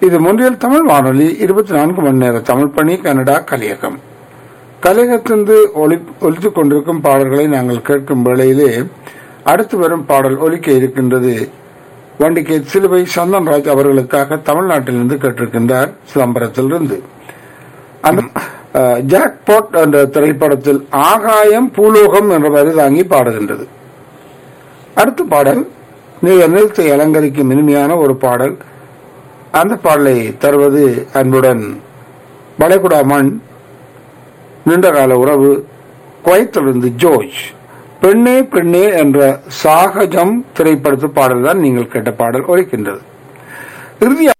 இது முன்றியல் தமிழ் வானொலி இருபத்தி நான்கு மணி நேர தமிழ் பணி கனடா கலியகம் கலியகத்திலிருந்து ஒலி ஒலித்துக் கொண்டிருக்கும் பாடல்களை நாங்கள் கேட்கும் வேளையிலே அடுத்து வரும் பாடல் ஒலிக்க இருக்கின்றது வண்டிகே சிலுவை சந்தன்ராஜ் அவர்களுக்காக தமிழ்நாட்டிலிருந்து கேட்டிருக்கின்றார் சிதம்பரத்திலிருந்து அந்த அஹ், ஜாக்பாட் என்ற திரைப்படத்தில் ஆகாயம் பூலோகம் என்ற வரி தாங்கி பாடுகின்றது அடுத்த பாடல் நீங்க நிலத்தை அலங்கரிக்கும் இனிமையான ஒரு பாடல் அந்த பாடலை தருவது அன்புடன் வளைகுடா மண் நீண்டகால உறவு குவைத்திலிருந்து ஜோர்ஜ் பெண்ணே பெண்ணே என்ற சாகஜம் திரைப்படத்து பாடல் தான் நீங்கள் கேட்ட பாடல் ஒலிக்கின்றது இறுதியாக